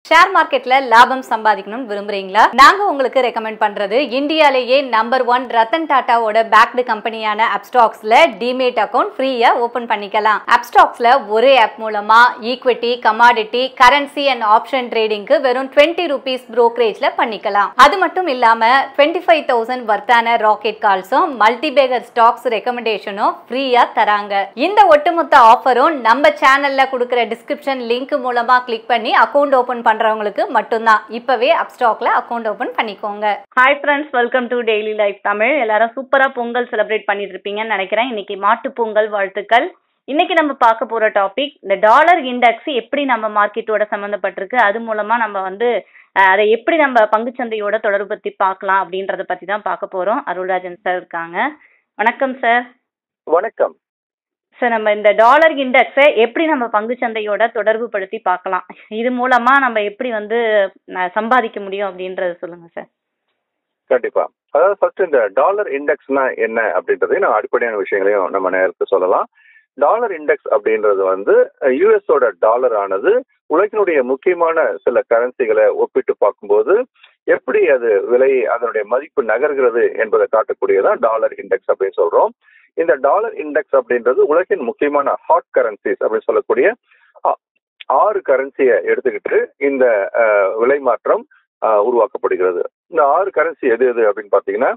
share மார்க்கெட்ல லாபம் சம்பாதிக்கணும்னு விரும்புறீங்களா நாங்க உங்களுக்கு ரெக்கமெண்ட் பண்றது இந்தியாலேயே நம்பர் ஒன் ரத்தன் டாட்டாவோட பேக்டு கம்பெனியான அப்ஸ்டாக்ஸ்ல டிமேட் அக்கௌண்ட் ஃப்ரீயா ஓபன் பண்ணிக்கலாம் அப்ஸ்டாக்ஸ்ல ஒரே ஆப் மூலமா equity commodity currency and option ட்ரேடிங்க்கு வெறும் டுவெண்ட்டி ருபீஸ் ப்ரோக்கரேஜ்ல பண்ணிக்கலாம் அது மட்டும் இல்லாம டுவெண்ட்டி ஃபைவ் தௌசண்ட் வர்த்தான ராக்கெட் கால்ஸும் மல்டிபேகர் ஸ்டாக்ஸ் ரெக்கமெண்டேஷனும் ஃப்ரீயா தராங்க இந்த ஒட்டுமொத்த ஆஃபரும் நம்ம சேனல்ல கொடுக்குற டிஸ்கிரிப்ஷன் லிங்க் மூலமா கிளிக் பண்ணி அக்கௌண்ட் ஓபன் பண்றவங்களுக்கு மட்டும்தான் இப்பவே அப்ஸ்டாக்ல அக்கௌண்ட் ஓபன் பண்ணிக்கோங்க hi friends welcome to daily life Tamil எல்லாரும் சூப்பரா பொங்கல் செலிப்ரேட் பண்ணிட்டு இருப்பீங்கன்னு நினைக்கிறேன் இன்னைக்கு மாட்டு பொங்கல் வாழ்த்துக்கள் இன்னைக்கு நம்ம பார்க்க போற டாபிக் இந்த டாலர் இண்டெக்ஸ் எப்படி நம்ம மார்க்கெட்டோட சம்மந்தப்பட்டிருக்கு அது மூலமா நம்ம வந்து அஹ், அதை எப்படி நம்ம பங்குச்சந்தையோட தொடர்பு பத்தி பார்க்கலாம் அப்படின்றத பத்தி தான் பார்க்க போறோம் அருள்ராஜன் சார் இருக்காங்க வணக்கம் சார் வணக்கம் சார் நம்ம இந்த டாலர் இண்டெக்ஸை எப்படி நம்ம பங்குச்சந்தையோட தொடர்பு படுத்தி பார்க்கலாம் இது மூலமா நம்ம எப்படி வந்து அஹ், சம்பாதிக்க முடியும் அப்படின்றத சொல்லுங்க சார் கண்டிப்பா அதாவது ஃபர்ஸ்ட் இந்த டாலர் இண்டெக்ஸ்னா என்ன அப்படின்றதையும் நான் அடிப்படையான விஷயங்களையும் நம்ம நேரத்துக்கு சொல்லலாம் டாலர் இண்டெக்ஸ் அப்படின்றது வந்து யூஎஸோட டாலர் ஆனது உலகினுடைய முக்கியமான சில கரன்சிகளை ஒப்பிட்டு பார்க்கும்போது எப்படி அது விலை அதனுடைய மதிப்பு நகர்கிறது என்பதை காட்டக்கூடியதான் டாலர் இண்டெக்ஸ் அப்படின்னு சொல்றோம் இந்த டாலர் இண்டெக்ஸ் அப்படின்றது உலகின் முக்கியமான ஹாட் கரன்சிஸ் அப்படின்னு சொல்லக்கூடிய ஆ- ஆறு கரன்சியை எடுத்துக்கிட்டு இந்த அஹ், விலை மாற்றம் அஹ், உருவாக்கப்படுகிறது இந்த ஆறு கரன்சி எது எது அப்படின்னு பார்த்தீங்கன்னா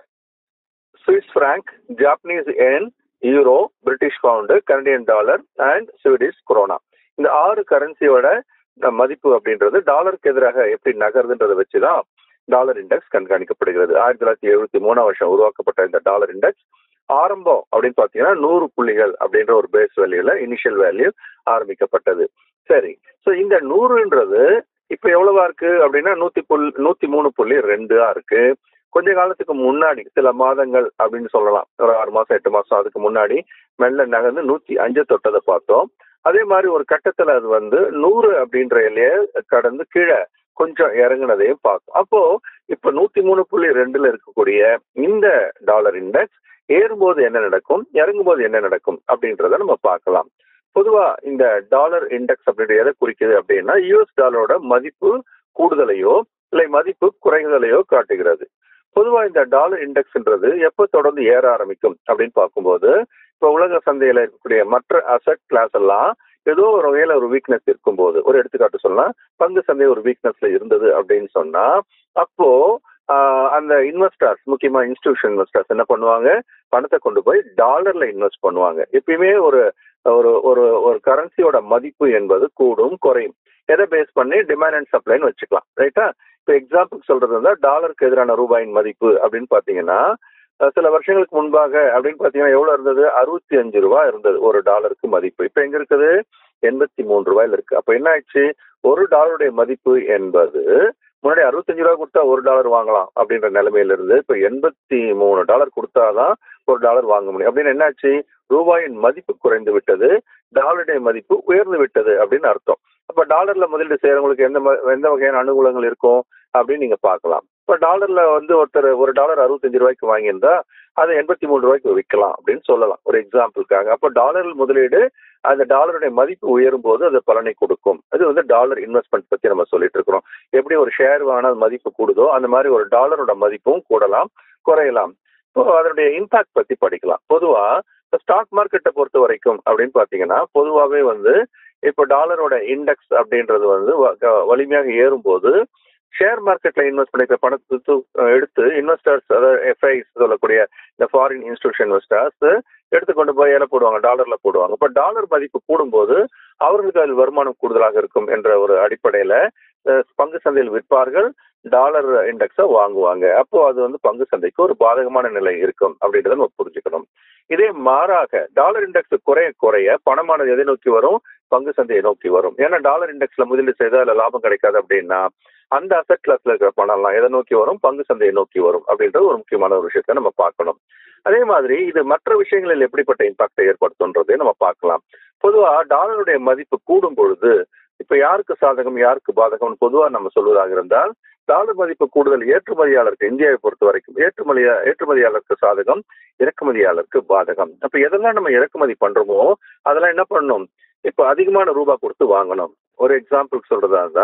Swiss franc Japanese yen euro British pound Canadian dollar and Swedish krona இந்த ஆறு கரன்சியோட மதிப்பு அப்படின்றது டாலருக்கு எதிராக எப்படி நகருதுன்றதை வச்சு தான் டாலர் இண்டெக்ஸ் கண்காணிக்கப்படுகிறது ஆயிரத்தி தொள்ளாயிரத்தி எழுபத்தி மூணாம் வருஷம் உருவாக்கப்பட்ட இந்த டாலர் இண்டெக்ஸ் ஆரம்பம் அப்படின்னு பார்த்தீங்கன்னா நூறு புள்ளிகள் அப்படின்ற ஒரு பேஸ் வேல்யூல இனிஷியல் வேல்யூ ஆரம்பிக்கப்பட்டது சரி ஸோ இந்த நூறுன்றது இப்போ எவ்வளவா இருக்கு அப்படின்னா நூத்தி புல் நூத்தி மூணு புள்ளி ரெண்டா இருக்கு கொஞ்ச காலத்துக்கு முன்னாடி சில மாதங்கள் அப்படின்னு சொல்லலாம் ஒரு ஆறு மாசம் எட்டு மாசம் அதுக்கு முன்னாடி மெல்ல நகர்ந்து நூத்தி அஞ்சு தொட்டதை பார்த்தோம் அதே மாதிரி ஒரு கட்டத்துல அது வந்து நூறு அப்படின்ற எல்லைய கடந்து கீழே கொஞ்சம் இறங்குனதையும் பார்த்தோம் அப்போ இப்ப நூத்தி மூணு புள்ளி ரெண்டுல இருக்கக்கூடிய இந்த டாலர் இண்டெக்ஸ் ஏறும்போது என்ன நடக்கும் இறங்கும்போது என்ன நடக்கும் அப்படின்றத நம்ம பார்க்கலாம் பொதுவா இந்த டாலர் இண்டெக்ஸ் அப்படின்றது எதை குறிக்குது அப்படின்னா யூஎஸ் டாலரோட மதிப்பு கூடுதலையோ இல்லை மதிப்பு குறைதலையோ காட்டுகிறது பொதுவா இந்த டாலர் இண்டெக்ஸ்ன்றது எப்போ தொடர்ந்து ஏற ஆரம்பிக்கும் அப்படின்னு பார்க்கும்போது இப்போ உலக சந்தையில இருக்கக்கூடிய மற்ற அசட் கிளாஸ் எல்லாம் ஏதோ ஒரு வகையில ஒரு வீக்னஸ் இருக்கும்போது ஒரு எடுத்துக்காட்டு சொல்லலாம் பங்கு சந்தை ஒரு வீக்னஸ்ல இருந்தது அப்படின்னு சொன்னா அப்போ ஆஹ், அந்த இன்வெஸ்டர்ஸ் முக்கியமா இன்ஸ்டிடியூஷன் இன்வெஸ்டர்ஸ் என்ன பண்ணுவாங்க பணத்தை கொண்டு போய் டாலர்ல இன்வெஸ்ட் பண்ணுவாங்க எப்பயுமே ஒரு ஒரு ஒரு ஒரு கரன்சியோட மதிப்பு என்பது கூடும் குறையும் எதை பேஸ் பண்ணி டிமாண்ட் அண்ட் சப்ளைன்னு வச்சுக்கலாம் ரைட்டா இப்போ எக்ஸாம்பிள் சொல்றது வந்து டாலருக்கு எதிரான ரூபாயின் மதிப்பு அப்படின்னு பாத்தீங்கன்னா அஹ், சில வருஷங்களுக்கு முன்பாக அப்படின்னு பாத்தீங்கன்னா எவ்வளவு இருந்தது அறுபத்தி அஞ்சு ரூபாய் இருந்தது ஒரு டாலருக்கு மதிப்பு இப்போ எங்க இருக்குது எண்பத்தி மூணு ரூபாயில இருக்கு அப்ப என்ன ஆயிடுச்சு ஒரு டாலருடைய மதிப்பு என்பது முன்னாடி அறுபத்தஞ்சு ரூபாய் கொடுத்தா ஒரு டாலர் வாங்கலாம் அப்படின்ற நிலைமையில இருந்து இப்ப எண்பத்தி மூணு டாலர் கொடுத்தாதான் ஒரு டாலர் வாங்க முடியும் அப்படின்னு என்னாச்சு ரூபாயின் மதிப்பு குறைந்து விட்டது டாலருடைய மதிப்பு உயர்ந்து விட்டது அப்படின்னு அர்த்தம் அப்ப டாலர்ல முதலீடு செய்யறவங்களுக்கு எந்த ம- எந்த வகையான அனுகூலங்கள் இருக்கும் அப்படின்னு நீங்க பார்க்கலாம் இப்ப டாலர்ல வந்து ஒருத்தர் ஒரு டாலர் அறுபத்தஞ்சு ரூபாய்க்கு வாங்கியிருந்தா அதை எண்பத்தி மூணு ரூபாய்க்கு விற்கலாம் அப்படின்னு சொல்லலாம் ஒரு எக்ஸாம்பிளுக்காக அப்போ டாலர் முதலீடு அந்த டாலருடைய மதிப்பு உயரும் போது அது பலனை கொடுக்கும் அது வந்து டாலர் இன்வெஸ்ட்மெண்ட் பத்தி நம்ம சொல்லிட்டு இருக்கிறோம் எப்படி ஒரு ஷேர் வாங்கினா அது மதிப்பு கூடுதோ அந்த மாதிரி ஒரு டாலரோட மதிப்பும் கூடலாம் குறையலாம் இப்போ அதனுடைய இம்பாக்ட் பத்தி படிக்கலாம் பொதுவா ஸ்டாக் மார்க்கெட்டை பொறுத்த வரைக்கும் அப்படின்னு பாத்தீங்கன்னா பொதுவாகவே வந்து இப்போ டாலரோட இண்டெக்ஸ் அப்படின்றது வந்து வ- க- வலிமையாக ஏறும்போது ஷேர் மார்க்கெட்ல இன்வெஸ்ட் பண்ணிக்கிற பணத்தை தூ- எடுத்து இன்வெஸ்டர்ஸ் அதாவது எஃப்ஐஸ் சொல்லக்கூடிய இந்த ஃபாரின் இன்ஸ்டிடியூஷன் இன்வெஸ்டர்ஸ் எடுத்து கொண்டு போய் ஏல போடுவாங்க டாலர்ல போடுவாங்க இப்போ டாலர் மதிப்பு கூடும்போது அவர்களுக்கு அதில் வருமானம் கூடுதலாக இருக்கும் என்ற ஒரு அடிப்படையில அஹ், பங்கு சந்தையில் விற்பார்கள் டாலர் இண்டெக்ஸை வாங்குவாங்க அப்போ அது வந்து பங்கு சந்தைக்கு ஒரு பாதகமான நிலை இருக்கும் அப்படின்றத நம்ம புரிஞ்சுக்கணும் இதே மாறாக டாலர் இண்டெக்ஸ் குறைய குறைய பணமானது எதை நோக்கி வரும் பங்கு சந்தையை நோக்கி வரும் ஏன்னா டாலர் இண்டெக்ஸ்ல முதலீடு செய்தால் அதுல லாபம் கிடைக்காது அப்படின்னா அந்த அசட் கிளாஸ்ல இருக்கிற பணம்லாம் எதை நோக்கி வரும் பங்கு சந்தையை நோக்கி வரும் அப்படின்றது ஒரு முக்கியமான ஒரு விஷயத்தை நம்ம பார்க்கணும் அதே மாதிரி இது மற்ற விஷயங்களில் எப்படிப்பட்ட இம்பாக்டை ஏற்படுத்தும்ன்றதை நம்ம பார்க்கலாம் பொதுவா டாலருடைய மதிப்பு கூடும் பொழுது இப்ப யாருக்கு சாதகம் யாருக்கு பாதகம் பொதுவா நம்ம சொல்வதாக இருந்தால் டாலர் மதிப்பு கூடுதல் ஏற்றுமதியாளருக்கு இந்தியாவை பொறுத்த வரைக்கும் ஏற்றுமதியா ஏற்றுமதியாளருக்கு சாதகம் இறக்குமதியாளருக்கு பாதகம் அப்ப எதெல்லாம் நம்ம இறக்குமதி பண்றோமோ அதெல்லாம் என்ன பண்ணணும் இப்ப அதிகமான ரூபாய் கொடுத்து வாங்கணும் ஒரு எக்ஸாம்பிள் சொல்றதா இருந்தா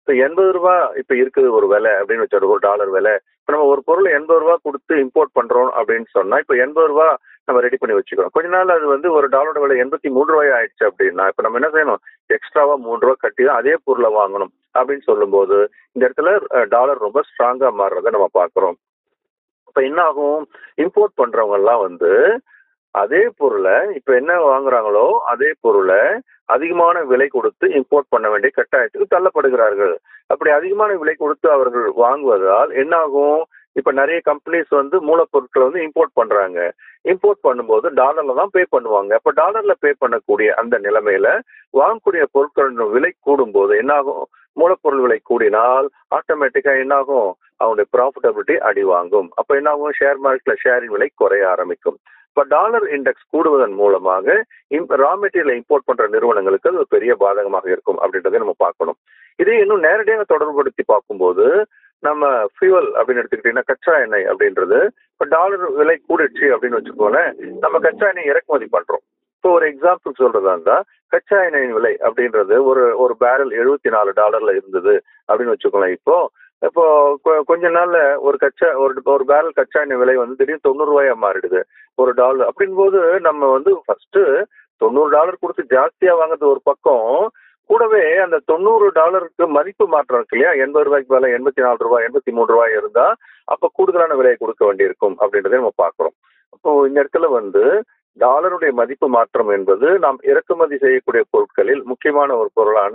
இப்போ எண்பது ரூபா இப்போ இருக்குது ஒரு விலை அப்படின்னு வச்சு ஒரு டாலர் விலை இப்போ நம்ம ஒரு பொருள் எண்பது ரூபா கொடுத்து இம்போர்ட் பண்றோம் அப்படின்னு சொன்னா இப்போ எண்பது ரூபா நம்ம ரெடி பண்ணி வச்சுக்கிறோம் கொஞ்ச நாள் அது வந்து ஒரு டாலரோட விலை எண்பத்தி மூணு ரூபாய் ஆயிடுச்சு அப்படின்னா இப்போ நம்ம என்ன செய்யணும் எக்ஸ்ட்ராவா மூணு ரூபா கட்டி தான் அதே பொருளை வாங்கணும் அப்படின்னு சொல்லும்போது இந்த இடத்துல டாலர் ரொம்ப ஸ்ட்ராங்கா மாறுறதை நம்ம பார்க்குறோம் இப்போ என்ன ஆகும் இம்போர்ட் பண்றவங்க எல்லாம் வந்து அதே பொருளை இப்போ என்ன வாங்குறாங்களோ அதே பொருளை அதிகமான விலை கொடுத்து இம்போர்ட் பண்ண வேண்டிய கட்டாயத்துக்கு தள்ளப்படுகிறார்கள் அப்படி அதிகமான விலை கொடுத்து அவர்கள் வாங்குவதால் என்ன ஆகும் இப்ப நிறைய கம்பெனிஸ் வந்து மூலப்பொருட்களை வந்து இம்போர்ட் பண்றாங்க இம்போர்ட் பண்ணும்போது டாலர்ல தான் பே பண்ணுவாங்க அப்ப டாலர்ல பே பண்ணக்கூடிய அந்த நிலைமையில வாங்கக்கூடிய பொருட்களின் விலை கூடும்போது என்னாகும் மூலப்பொருள் விலை கூடினால் ஆட்டோமேட்டிக்கா என்னாகும் அவங்களுடைய ப்ராஃபிட்டபிலிட்டி அடி வாங்கும் அப்ப என்னாகும் ஷேர் மார்க்கெட்ல ஷேரின் விலை குறைய ஆரம்பிக்கும் இப்ப டாலர் இண்டெக்ஸ் கூடுவதன் மூலமாக ரா மெட்டீரியலை இம்போர்ட் பண்ற நிறுவனங்களுக்கு அது ஒரு பெரிய பாதகமாக இருக்கும் அப்படின்றத நம்ம பார்க்கணும் இதே இன்னும் நேரடியாக தொடர்புபடுத்தி பார்க்கும்போது நம்ம ஃபியூவல் அப்படின்னு எடுத்துக்கிட்டீங்கன்னா கச்சா எண்ணெய் அப்படின்றது இப்போ டாலர் விலை கூடிடுச்சு அப்படின்னு வச்சுக்கோங்களேன் நம்ம கச்சா எண்ணெய் இறக்குமதி பண்றோம் இப்போ ஒரு எக்ஸாம்பிள் சொல்றதா இருந்தா கச்சா எண்ணெயின் விலை அப்படின்றது ஒரு ஒரு பேரல் எழுபத்தி நாலு டாலர்ல இருந்தது அப்படின்னு வச்சுக்கோங்களேன் இப்போ இப்போ கொஞ்ச நாள்ல ஒரு கச்சா ஒரு ஒரு பேரல் கச்சா எண்ணெய் விலை வந்து திடீர்னு தொண்ணூறு ரூபாயா மாறிடுது ஒரு டாலர் அப்படின் போது நம்ம வந்து ஃபர்ஸ்ட் தொண்ணூறு டாலர் கொடுத்து ஜாஸ்தியா வாங்குறது ஒரு பக்கம் கூடவே அந்த தொண்ணூறு டாலருக்கு மதிப்பு மாற்றம் இருக்கு இல்லையா எண்பது ரூபாய்க்கு மேல எண்பத்தி நாலு ரூபாய் எண்பத்தி மூணு ரூபாய் இருந்தா அப்ப கூடுதலான விலையை கொடுக்க வேண்டியிருக்கும் அப்படின்றத நம்ம பாக்குறோம் அப்போ இந்த இடத்துல வந்து டாலருடைய மதிப்பு மாற்றம் என்பது நாம் இறக்குமதி செய்யக்கூடிய பொருட்களில் முக்கியமான ஒரு பொருளான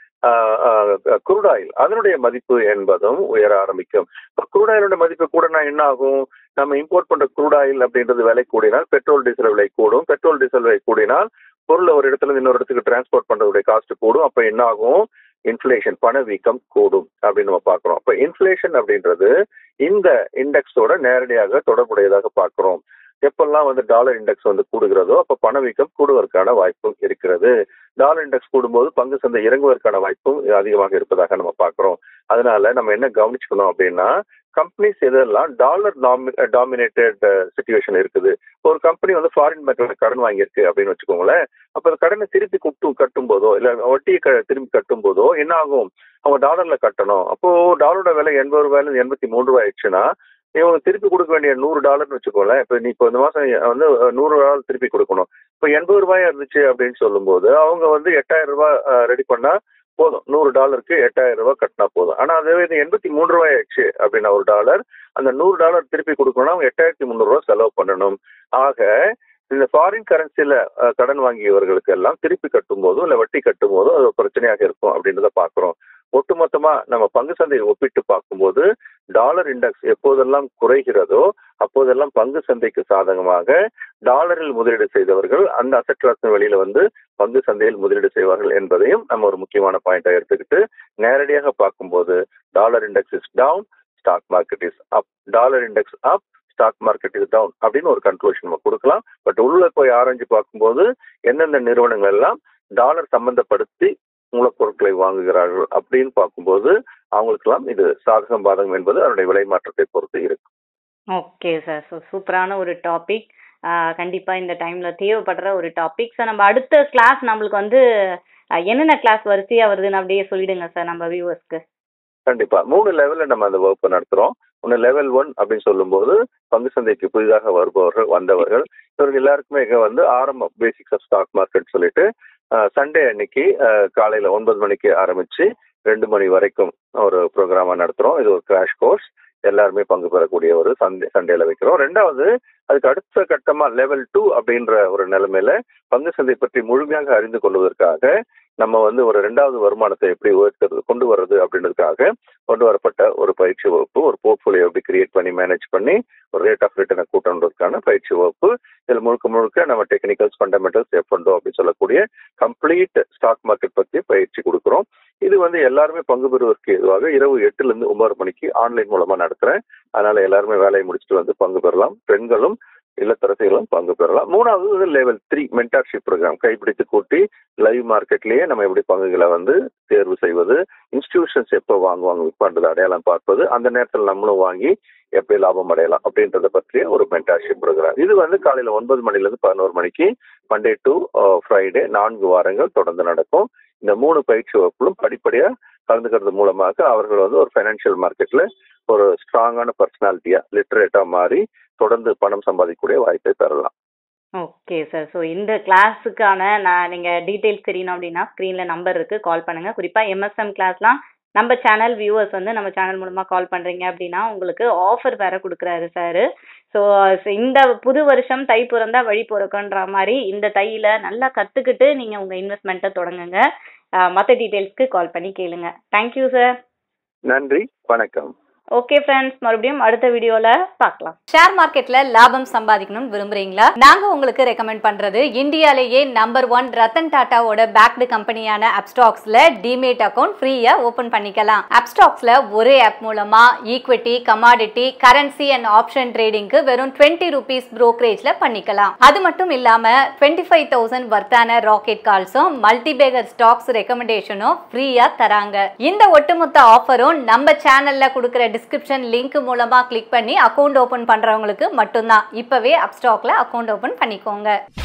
குரூட் ஆயில் அதனுடைய மதிப்பு என்பதும் உயர ஆரம்பிக்கும் இப்போ குரூட் ஆயிலோட மதிப்பு கூடனா என்ன ஆகும் நம்ம இம்போர்ட் பண்ற குரூட் ஆயில் அப்படின்றது விலை கூடினால் பெட்ரோல் டீசல் விலை கூடும் பெட்ரோல் டீசல் விலை கூடினால் பொருளை ஒரு இடத்துல இருந்து இன்னொரு இடத்துக்கு டிரான்ஸ்போர்ட் பண்றதுடைய காஸ்ட் கூடும் அப்ப என்ன ஆகும் இன்ஃபிளேஷன் பணவீக்கம் கூடும் அப்படின்னு நம்ம பார்க்கிறோம் அப்ப இன்ஃபிளேஷன் அப்படின்றது இந்த இண்டெக்ஸோட நேரடியாக தொடர்புடையதாக பார்க்கிறோம் எப்பெல்லாம் வந்து டாலர் இண்டெக்ஸ் வந்து கூடுகிறதோ அப்ப பணவீக்கம் கூடுவதற்கான வாய்ப்பும் இருக்கிறது டாலர் இண்டெக்ஸ் கூடும்போது பங்கு சந்தை இறங்குவதற்கான வாய்ப்பும் அதிகமாக இருப்பதாக நம்ம பார்க்கிறோம் அதனால நம்ம என்ன கவனிச்சுக்கணும் அப்படின்னா கம்பெனிஸ் எதெல்லாம் டாலர் டாமினேட்டட் சுச்சுவேஷன் இருக்குது ஒரு கம்பெனி வந்து ஃபாரின் பேங்க்ல கடன் வாங்கியிருக்கு அப்படின்னு வச்சுக்கோங்களேன் அப்ப அந்த கடனை திருப்பி குட்டும் கட்டும் போதோ இல்ல வட்டியை திரும்பி கட்டும் போதோ என்ன ஆகும் அவங்க டாலர்ல கட்டணும் அப்போ டாலரோட விலை எண்பது ரூபாயில எண்பத்தி மூணு ரூபாய் ஆயிடுச்சுன்னா இவங்க திருப்பி கொடுக்க வேண்டிய நூறு டாலர்னு வச்சுக்கோங்களேன் இப்போ நீ இப்போ இந்த மாசம் வந்து நூறு டாலர் திருப்பி கொடுக்கணும் இப்போ எண்பது ரூபாயா இருந்துச்சு அப்படின்னு சொல்லும்போது அவங்க வந்து எட்டாயிரம் ரூபாய் ரெடி பண்ணா போதும் நூறு டாலருக்கு எட்டாயிரம் ரூபாய் கட்டினா போதும் ஆனா அதே இது எண்பத்தி மூணு ரூபாய் ஆயிடுச்சு அப்படின்னா ஒரு டாலர் அந்த நூறு டாலர் திருப்பி கொடுக்கணும்னா அவங்க எட்டாயிரத்தி முந்நூறு ரூபாய் செலவு பண்ணணும் ஆக இந்த ஃபாரின் கரன்சில கடன் வாங்கியவர்களுக்கு எல்லாம் திருப்பி கட்டும் போதும் இல்ல வட்டி கட்டும் போதும் அது பிரச்சனையாக இருக்கும் அப்படின்றத பாக்குறோம் ஒட்டுமொத்தமா நம்ம பங்கு சந்தையை ஒப்பிட்டு பார்க்கும்போது டாலர் இண்டெக்ஸ் எப்போதெல்லாம் குறைகிறதோ அப்போதெல்லாம் பங்கு சந்தைக்கு சாதகமாக டாலரில் முதலீடு செய்தவர்கள் அந்த அசட் வெளியில வந்து பங்கு சந்தையில் முதலீடு செய்வார்கள் என்பதையும் நம்ம ஒரு முக்கியமான பாயிண்டா எடுத்துக்கிட்டு நேரடியாக பார்க்கும்போது dollar index is down stock market is up dollar index up stock market is down அப்படின்னு ஒரு கன்க்ளூஷன் நம்ம கொடுக்கலாம் பட் உள்ள போய் ஆராய்ஞ்சு பார்க்கும்போது எந்தெந்த நிறுவனங்கள் எல்லாம் டாலர் சம்பந்தப்படுத்தி மூலப்பொருட்களை வாங்குகிறார்கள் அப்படின்னு பார்க்கும்போது அவங்களுக்கெல்லாம் இது சாதகம் பாதகம் என்பது அதனுடைய விலை மாற்றத்தை பொறுத்து இருக்கு ஓகே சார் ஸோ சூப்பரான ஒரு டாபிக் கண்டிப்பா இந்த டைம்ல தேவைப்படுற ஒரு டாபிக் சார் நம்ம அடுத்த கிளாஸ் நம்மளுக்கு வந்து என்னென்ன கிளாஸ் வரிசையா வருதுன்னு அப்படியே சொல்லிடுங்க சார் நம்ம வியூவர்ஸ்க்கு கண்டிப்பா மூணு லெவல்ல நம்ம அந்த வகுப்பு நடத்துறோம் ஒன்று லெவல் ஒன் அப்படின்னு சொல்லும்போது பங்கு சந்தைக்கு புதிதாக வருபவர்கள் வந்தவர்கள் இவர்கள் எல்லாருக்குமே இங்க வந்து ஆரம்பம் பேசிக்ஸ் ஆஃப் ஸ்டாக் மார்க்கெட் சொல்லிட்டு சண்டே அன்னைக்கு காலையில ஒன்பது மணிக்கு ஆரம்பிச்சு ரெண்டு மணி வரைக்கும் ஒரு ப்ரோக்ராமா நடத்துறோம் இது ஒரு கிராஷ் கோர்ஸ் எல்லாருமே பங்கு பெறக்கூடிய ஒரு சண்டே சண்டேல வைக்கிறோம் ரெண்டாவது அதுக்கு அடுத்த கட்டமா லெவல் டூ அப்படின்ற ஒரு நிலைமையில பங்கு சந்தை பற்றி முழுமையாக அறிந்து கொள்வதற்காக நம்ம வந்து ஒரு ரெண்டாவது வருமானத்தை எப்படி உயர்த்துறது கொண்டு வர்றது அப்படின்றதுக்காக கொண்டு வரப்பட்ட ஒரு பயிற்சி வகுப்பு ஒரு போர்ட்ஃபோலியோ எப்படி கிரியேட் பண்ணி மேனேஜ் பண்ணி ஒரு ரேட் ஆஃப் ரிட்டர்னை கூட்டணுன்றதுக்கான பயிற்சி வகுப்பு இதில் முழுக்க முழுக்க நம்ம டெக்னிக்கல்ஸ் ஃபண்டமெண்டல்ஸ் எஃப் ஃபண்டோ அப்படின்னு சொல்லக்கூடிய கம்ப்ளீட் ஸ்டாக் மார்க்கெட் பற்றி பயிற்சி கொடுக்குறோம் இது வந்து எல்லாருமே பங்கு பெறுவதற்கு எதுவாக இரவு எட்டுல இருந்து ஒன்பது மணிக்கு ஆன்லைன் மூலமா நடத்துறேன் அதனால எல்லாருமே வேலையை முடிச்சுட்டு வந்து பங்கு பெறலாம் பெண்களும் இல்லத்தரசிகளும் பங்கு பெறலாம் மூணாவது வந்து லெவல் த்ரீ மென்டார்ஷிப் ப்ரோக்ராம் கைப்பிடித்து கூட்டி லைவ் மார்க்கெட்லயே நம்ம எப்படி பங்குகளை வந்து தேர்வு செய்வது இன்ஸ்டிடியூஷன்ஸ் எப்போ வாங்குவாங்க விற்பான்றது அடையாளம் பார்ப்பது அந்த நேரத்தில் நம்மளும் வாங்கி எப்படி லாபம் அடையலாம் அப்படின்றத பற்றிய ஒரு மென்டார்ஷிப் ப்ரோக்ராம் இது வந்து காலையில ஒன்பது மணில இருந்து பதினோரு மணிக்கு மண்டே டு ஃப்ரைடே நான்கு வாரங்கள் தொடர்ந்து நடக்கும் இந்த மூணு பயிற்சி வகுப்புகளும் படிப்படியா கலந்துக்கிறது மூலமாக அவர்கள் வந்து ஒரு ஃபைனான்சியல் மார்க்கெட்ல ஒரு ஸ்ட்ராங்கான பர்சனாலிட்டியா லிட்டரேட்டா மாறி தொடர்ந்து பணம் சம்பாதிக்கக்கூடிய வாய்ப்பை பெறலாம் ஓகே சார் ஸோ இந்த கிளாஸுக்கான நான் நீங்கள் டீட்டெயில்ஸ் தெரியணும் அப்படின்னா ஸ்க்ரீனில் நம்பர் இருக்குது கால் பண்ணுங்கள் குறிப்பாக எம்எஸ்எம் கிளாஸ்லாம் நம்ம சேனல் வியூவர்ஸ் வந்து நம்ம சேனல் மூலமாக கால் பண்ணுறீங்க அப்படின்னா உங்களுக்கு ஆஃபர் வேற கொடுக்குறாரு சார் ஸோ இந்த புது வருஷம் தை பிறந்தா வழி பிறக்குன்ற மாதிரி இந்த தையில நல்லா கற்றுக்கிட்டு நீங்கள் உங்கள் இன்வெஸ்ட்மெண்ட்டை தொடங்குங்க மற்ற டீட்டெயில்ஸ்க்கு கால் பண்ணி கேளுங்க தேங்க்யூ சார் நன்றி வணக்கம் ஓகே ஃப்ரெண்ட்ஸ் மறுபடியும் அடுத்த வீடியோவில் பார்க்கலாம் ஷேர் மார்க்கெட்ல லாபம் சம்பாதிக்கணும்னு விரும்புறீங்களா நாங்க உங்களுக்கு ரெக்கமெண்ட் பண்றது இந்தியாலேயே நம்பர் ஒன் ரத்தன் டாட்டாவோட பேக்டு கம்பெனியான அப்ஸ்டாக்ஸ்ல டிமேட் அக்கௌண்ட் ஃப்ரீயா ஓபன் பண்ணிக்கலாம் அப்ஸ்டாக்ஸ்ல ஒரே ஆப் மூலமா equity commodity currency and option ட்ரேடிங்க்கு வெறும் டுவெண்ட்டி ருபீஸ் ப்ரோக்கரேஜ்ல பண்ணிக்கலாம் அது மட்டும் இல்லாம டுவெண்ட்டி ஃபைவ் தௌசண்ட் வர்த்தான ராக்கெட் கால்ஸும் மல்டிபேகர் ஸ்டாக்ஸ் ரெக்கமெண்டேஷனும் ஃப்ரீயா தராங்க இந்த ஒட்டுமொத்த ஆஃபரும் நம்ம சேனல்ல கொடுக்குற டிஸ்கிரிப்ஷன் லிங்க் மூலமா கிளிக் பண்ணி அக்கௌண்ட் ஓபன் பண்றவங்களுக்கு மட்டும்தான் இப்பவே அப்ஸ்டாக்ல அக்கௌண்ட் ஓபன் பண்ணிக்கோங்க